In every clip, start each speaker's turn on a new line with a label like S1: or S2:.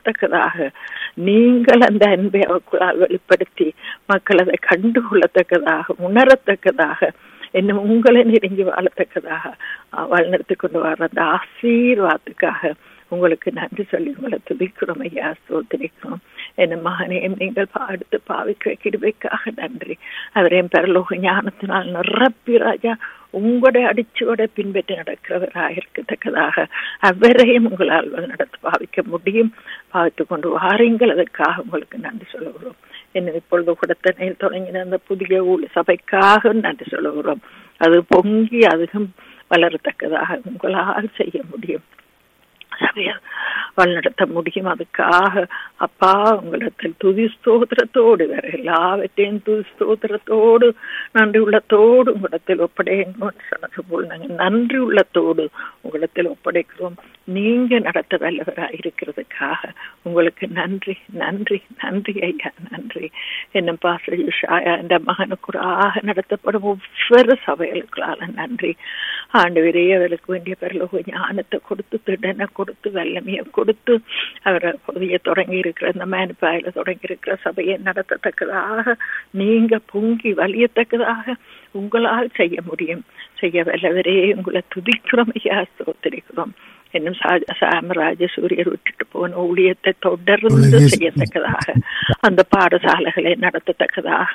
S1: உணரத்தக்கதாக நீங்கள் அந்த அன்பை அவர்களால் வெளிப்படுத்தி மக்கள் அதை கண்டுகொள்ளத்தக்கதாக உணரத்தக்கதாக இன்னும் உங்களை நெருங்கி வாழத்தக்கதாக வழிநடத்தி கொண்டு வர அந்த ஆசீர்வாதத்துக்காக உங்களுக்கு நன்றி சொல்லி உங்களை துதிக்கிறோம் ஐயா சோதரிக்கிறோம் என் மகனையும் நீங்கள் அடுத்து பாவிக்க கிடுவைக்காக நன்றி அவரையும் பரலோக ஞானத்தினால் நிரப்பி ராஜா உங்களுடைய அடிச்சுவோட பின்பற்றி நடக்கிறவராக இருக்கத்தக்கதாக அவரையும் உங்களால் நடத்தி பாவிக்க முடியும் பாவித்து கொண்டு வாரீங்கள் அதற்காக உங்களுக்கு நன்றி சொல்லுகிறோம் என்ன இப்பொழுது கொடுத்த தொடங்கின அந்த புதிய ஊழ் சபைக்காக நன்றி சொல்லுகிறோம் அது பொங்கி அதிகம் வளரத்தக்கதாக உங்களால் செய்ய முடியும் சபையை வழிநடத்த முடியும் அதுக்காக அப்பா உங்களிடத்தில் துதி ஸ்தோத்திரத்தோடு வேற எல்லாவற்றையும் துதி ஸ்தோத்திரத்தோடு நன்றி உள்ளத்தோடு உங்களிடத்தில் ஒப்படைங்க போல் நாங்கள் நன்றி உள்ளத்தோடு உங்களிடத்தில் ஒப்படைக்கிறோம் நீங்க நடத்த வல்லவராக இருக்கிறதுக்காக உங்களுக்கு நன்றி நன்றி நன்றி ஐயா நன்றி என்ன பாசா என்ற மகனுக்குறாக நடத்தப்படும் ஒவ்வொரு சபைகளுக்களால நன்றி ஆண்டு விரைய அவர்களுக்கு வேண்டிய பரலோக ஞானத்தை கொடுத்து திடனை கொடுத்து வல்லமையை கொடுத்து அவர் புதிய தொடங்கி இருக்கிற இந்த மேனுப்பாயில தொடங்கி இருக்கிற சபையை நடத்தத்தக்கதாக நீங்க பொங்கி வலியத்தக்கதாக உங்களால் செய்ய முடியும் செய்ய வல்லவரே உங்களை துதிக்கிறோம் ஐயா சோத்திரிக்கிறோம் இன்னும் சாமராஜ சூரியர் விட்டுட்டு போன ஊழியத்தை தொடர்ந்து செய்யத்தக்கதாக அந்த பாடசாலைகளை நடத்தத்தக்கதாக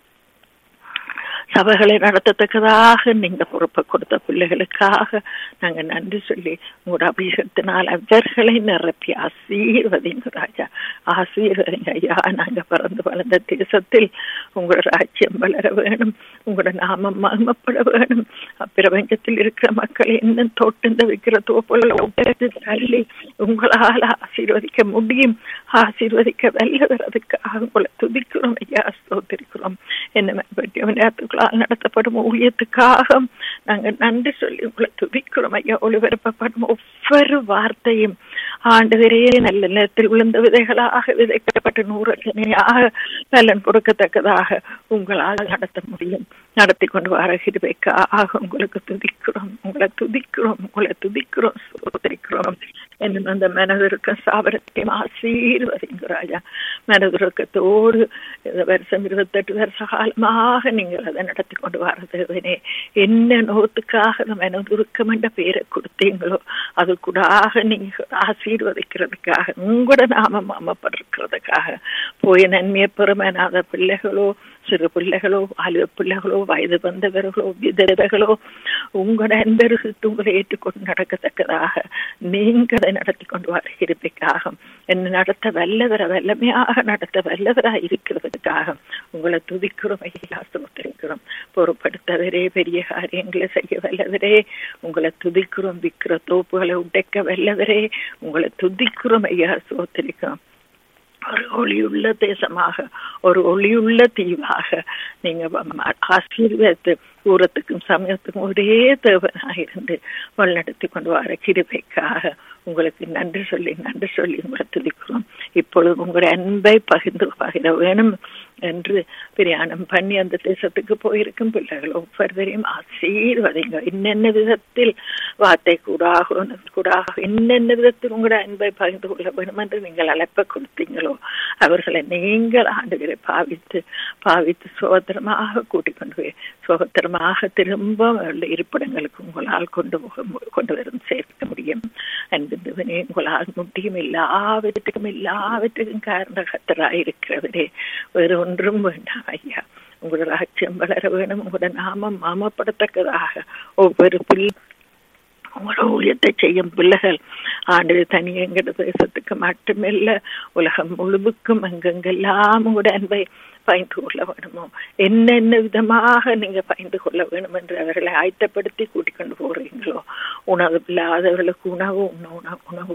S1: சபைகளை நடத்தத்தக்கதாக நீங்க பொறுப்பை கொடுத்த பிள்ளைகளுக்காக நாங்க நன்றி சொல்லி உங்களோட அபிஷேகத்தினால் அவர்களை நிரப்பி ஆசீர்வதிங்க ராஜா ஆசீர்வதிங்க ஐயா நாங்க பிறந்து வளர்ந்த தேசத்தில் உங்களோட ராஜ்யம் வளர வேணும் உங்களோட நாமம் மகமப்பட வேணும் பிரபஞ்சத்தில் இருக்கிற மக்கள் இன்னும் தொட்டு வைக்கிற தோப்புல தள்ளி உங்களால் ஆசீர்வதிக்க முடியும் ஆசீர்வதிக்க வல்லவர் அதுக்காக உங்களை துதிக்கிறோம் ஐயா ஸ்தோத்திருக்கிறோம் என்ன நேரத்துக்குள்ள நடத்தப்படும் ஊழியத்துக்காக நாங்கள் நன்றி சொல்லி உங்களை துதிக்கிறோம் ஐயா ஒளிபரப்பப்படும் ஒவ்வொரு வார்த்தையும் ஆண்டு நல்ல நேரத்தில் விழுந்த விதைகளாக விதைக்கப்பட்ட நூறனையாக பலன் கொடுக்கத்தக்கதாக உங்களால் நடத்த முடியும் நடத்தி கொண்டு வர கிருபைக்காக உங்களுக்கு துதிக்கிறோம் உங்களை துதிக்கிறோம் உங்களை துதிக்கிறோம் சோதரிக்கிறோம் என்னும் அந்த மனதிருக்க சாபரத்தையும் ஆசீர்வதிங்க ராஜா மனதிருக்கத்தோடு வருஷம் இருபத்தெட்டு வருஷ காலமாக நீங்கள் அதை நடத்தி கொண்டு வரதுனே என்ன நோத்துக்காக மனதுருக்கம் என்ற பேரை கொடுத்தீங்களோ அது கூடாக நீங்க ஆசீர்வதிக்கிறதுக்காக உங்களோட நாமம் அமப்படுறதுக்காக போய் நன்மையை பெருமனாத பிள்ளைகளோ சிறு பிள்ளைகளோ வாலிப பிள்ளைகளோ வயது வந்தவர்களோ விதவைகளோ உங்களோட அன்பருக்கு உங்களை ஏற்றுக்கொண்டு நடக்கத்தக்கதாக நீங்க அதை நடத்தி கொண்டு வருகிறதுக்காக என்ன நடத்த வல்லவர வல்லமையாக நடத்த வல்லவரா இருக்கிறதுக்காக உங்களை துதிக்கிறோம் ஐயா சோத்திருக்கிறோம் பொறுப்படுத்தவரே பெரிய காரியங்களை செய்ய வல்லவரே உங்களை துதிக்கிறோம் விற்கிற தோப்புகளை உடைக்க வல்லவரே உங்களை துதிக்கிறோம் ஐயா சோத்திருக்கிறோம் ஒரு ஒளியுள்ள தேசமாக ஒரு ஒளியுள்ள தீவாக நீங்க ஆசீர்வாதத்து தூரத்துக்கும் சமயத்துக்கும் ஒரே தேவனாக இருந்து வழிநடத்தி கொண்டு வர கிருபைக்காக உங்களுக்கு நன்றி சொல்லி நன்றி சொல்லி உங்களை துதிக்கிறோம் இப்பொழுது உங்களுடைய அன்பை பகிர்ந்து பகிர வேணும் என்று பிரயாணம் பண்ணி அந்த தேசத்துக்கு போயிருக்கும் பிள்ளைகள் ஒவ்வொருவரையும் ஆசீர்வதிங்க என்னென்ன விதத்தில் வார்த்தை கூடாக கூடாக என்னென்ன விதத்தில் உங்களுடைய அன்பை பகிர்ந்து கொள்ள வேண்டும் என்று நீங்கள் அழைப்ப கொடுத்தீங்களோ அவர்களை நீங்கள் ஆண்டுகளை பாவித்து பாவித்து சுதந்திரமாக கூட்டிக் கொண்டு போய் சுதந்திரமாக திரும்ப அவருடைய இருப்பிடங்களுக்கு உங்களால் கொண்டு போக கொண்டு வரும் சேர்க்க முடியும் அன்பிந்தவனே உங்களால் முடியும் எல்லாவற்றுக்கும் எல்லாவற்றுக்கும் காரண கத்தராயிருக்கிறவரே வேறு ஒன்றும் வேண்டாம் ஐயா உங்களோட ராஜ்யம் வளர வேணும் உங்களோட நாமம் மாமப்படத்தக்கதாக ஒவ்வொரு பிள்ளை உங்களோட ஊழியத்தை செய்யும் பிள்ளைகள் ஆண்டு தனியங்கிற தேசத்துக்கு மட்டுமில்ல உலகம் முழுவுக்கும் அங்கெங்கெல்லாம் உங்களோட அன்பை பயந்து கொள்ள வேணுமோ என்னென்ன விதமாக நீங்க பயந்து கொள்ள வேணும் என்று அவர்களை ஆயத்தப்படுத்தி கூட்டிக் கொண்டு போறீங்களோ உணவு இல்லாதவர்களுக்கு உணவு உணவு உணவு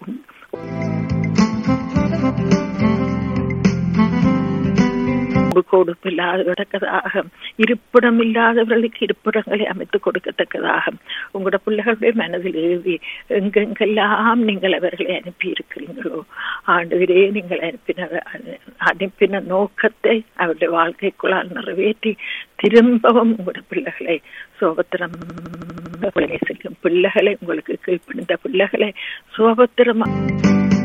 S1: கொடுப்பு இல்லாதவர்களுக்காக இருப்பிடம் இல்லாதவர்களுக்கு இருப்பிடங்களை அமைத்துக் கொடுக்கத்தக்கதாக உங்களோட பிள்ளைகளுடைய மனதில் எழுதி எங்கெங்கெல்லாம் நீங்கள் அவர்களை அனுப்பி இருக்கிறீங்களோ ஆண்டுகிறே நீங்கள் அனுப்பின அனுப்பின நோக்கத்தை அவருடைய வாழ்க்கைக்குள்ளால் நிறைவேற்றி திரும்பவும் உங்களோட பிள்ளைகளை சோபத்திரம் செய்யும் பிள்ளைகளை உங்களுக்கு கீழ்ப்பணிந்த பிள்ளைகளை சோபத்திரமா